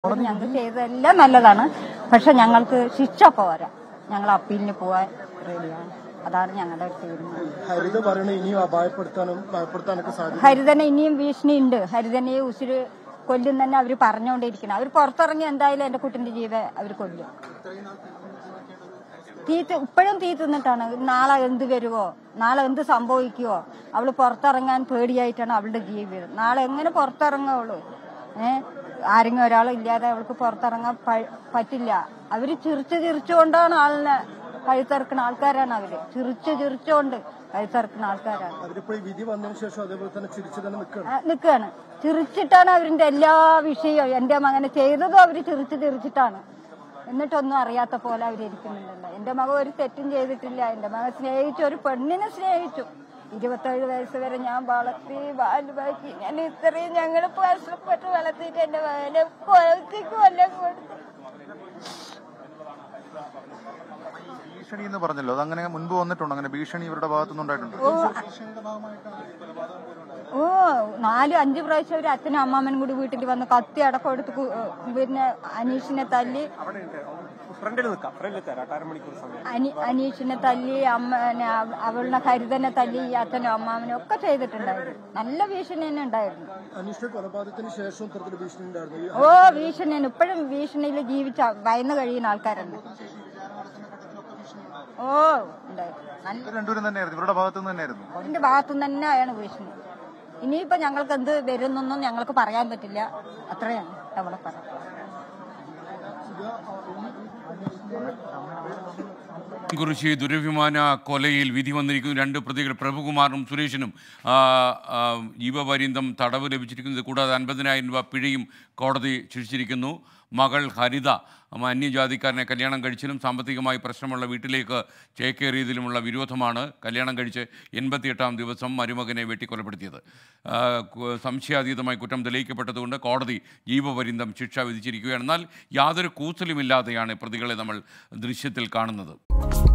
ഞങ്ങൾക്ക് ചെയ്തതെല്ലാം നല്ലതാണ് പക്ഷെ ഞങ്ങൾക്ക് ശിക്ഷ പോരാ ഞങ്ങൾ അപ്പീലിന് പോവാൻ റെഡിയാണ് അതാണ് ഞങ്ങളുടെ ഒരു തീരുമാനം ഹരിത പറയണ ഇനിയും അപായപ്പെടുത്താനും ഭയപ്പെടുത്താനൊക്കെ സാധ്യത ഹരിതനെ ഇനിയും ഭീഷണി ഉണ്ട് ഹരിതനെ ഉസിര് കൊല്ലും തന്നെ അവർ പറഞ്ഞുകൊണ്ടിരിക്കണം അവർ പുറത്തിറങ്ങി എന്തായാലും എന്റെ കുട്ടിന്റെ ജീവൻ അവർ കൊല്ലും തീ തി- ഇപ്പോഴും തീ തിന്നിട്ടാണ് നാളെ എന്ത് വരുവോ നാളെ എന്ത് സംഭവിക്കുവോ അവള് പുറത്തിറങ്ങാൻ പേടിയായിട്ടാണ് അവളുടെ ജീവിതം നാളെ എങ്ങനെ പുറത്തിറങ്ങുള്ളൂ ഏ ആരെങ്കിലും ഒരാൾ ഇല്ലാതെ അവൾക്ക് പുറത്തിറങ്ങാൻ പ- പറ്റില്ല അവര് ചിരിച്ചു ചിരിച്ചുകൊണ്ടാണ് ആളിനെ കഴുത്തിറക്കുന്ന ആൾക്കാരാണ് അവര് ചിരിച്ചു ചിരിച്ചുകൊണ്ട് കഴുത്തിറക്കുന്ന ആൾക്കാരാണ് അവരിപ്പോ ഈ വിധി വന്നതിന് ശേഷം അതേപോലെ തന്നെ ചിരിച്ചു തന്നെ നിൽക്കണം ആ, നിൽക്കുകയാണ് ചിരിച്ചിട്ടാണ് അവരിന്റെ എല്ലാ വിഷയവും എന്റെ മകനെ ചെയ്തതും അവര് ചിരിച്ച് ചിരിച്ചിട്ടാണ് എന്നിട്ടൊന്നും അറിയാത്ത പോലെ അവരിയ്ക്കുന്നുണ്ടല്ലോ എന്റെ മകൻ ഒരു തെറ്റും ചെയ്തിട്ടില്ല എന്റെ മകൻ സ്നേഹിച്ചു ഒരു പെണ്ണിനെ സ്നേഹിച്ചു ഇരുപത്തേഴ് വയസ്സ് വരെ ഞാൻ വളർത്തി ബാലുവാക്കി ഞാൻ ഇത്രയും ഞങ്ങൾ കഷ്ടപ്പെട്ട് വളർത്തിയിട്ട് എന്റെ മകനെ കൊലക്ക് കൊല്ലം കൊടുത്തു ഭീഷണി എന്ന് പറഞ്ഞല്ലോ അതങ്ങനെ മുൻപ് വന്നിട്ടുണ്ടോ അങ്ങനെ ഭീഷണി ഇവരുടെ ഭാഗത്തുനിന്ന് ഉണ്ടായിട്ടുണ്ട് ഓ ഓ നാല് അഞ്ച് പ്രാവശ്യം ഒരു അച്ഛനും അമ്മാമ്മനും കൂടി വീട്ടിൽ വന്ന് കത്തി അടക്കം എടുത്ത് കു- പിന്നെ അനീഷിനെ തല്ലി ഫ്രണ്ടിൽ നിൽക്കാം ഫ്രണ്ടിൽ തരാം അരമണിക്കൂർ സമയം അനി അനീഷിനെ തല്ലി അമ്മ പിന്നെ അവ- അവളുടെ കരുതനെ തല്ലി ഈ അച്ഛനും അമ്മാവനും ഒക്കെ ചെയ്തിട്ടുണ്ടായിരുന്നു നല്ല ഭീഷണി തന്നെ ഉണ്ടായിരുന്നു അനീഷിന്റെ കൊലപാതകത്തിന് ശേഷം ഇത്തരത്തിൽ ഭീഷണി ഉണ്ടായിരുന്നു ഈ ഓ ഭീഷണിയാണ് ഇപ്പോഴും ഭീഷണിയിൽ ജീവിച്ച ഭയന്ന് കഴിയുന്ന ആൾക്കാരുണ്ട് ഓ ഉണ്ടായിരുന്നു നല്ല ഇവർ രണ്ടുപേരും തന്നെയായിരുന്നു ഇവരുടെ ഭാഗത്തുനിന്ന് തന്നെയായിരുന്നു അതിന്റെ ഭാഗത്തുനിന്ന് തന്നെയാണ് ഭീഷണി ഇനിയിപ്പോ ഞങ്ങൾക്ക് എന്ത് വരുന്നൊന്നും ഞങ്ങൾക്ക് പറയാൻ പറ്റില്ല അത്രയാണ് അവിടെ പറയാം കുറിച്ച് ദുരഭിമാന കൊലയിൽ വിധി വന്നിരിക്കുന്നു രണ്ട് പ്രതികൾ പ്രഭുകുമാറും സുരേഷിനും ആ, ആ, ജീവപര്യന്തം തടവ് ലഭിച്ചിരിക്കുന്നത് കൂടാതെ അൻപതിനായിരം രൂപ പിഴയും കോടതി ശിക്ഷിച്ചിരിക്കുന്നു മകൾ ഹരിത അമ്മ അന്യജാതിക്കാരനെ കല്യാണം കഴിച്ചതിലും സാമ്പത്തികമായി പ്രശ്നമുള്ള വീട്ടിലേക്ക് ചേക്കേറിയതിലുമുള്ള വിരോധമാണ് കല്യാണം കഴിച്ച് എൺപത്തിയെട്ടാം ദിവസം മരുമകനെ വെട്ടിക്കൊലപ്പെടുത്തിയത് ആ, കു- സംശയാതീതമായി കുറ്റം തെളിയിക്കപ്പെട്ടതുകൊണ്ട് കോടതി ജീവപര്യന്തം ശിക്ഷ വിധിച്ചിരിക്കുകയാണ് എന്നാൽ യാതൊരു കൂസലുമില്ലാതെയാണ് പ്രതികളെ നമ്മൾ ദൃശ്യത്തിൽ കാണുന്നത്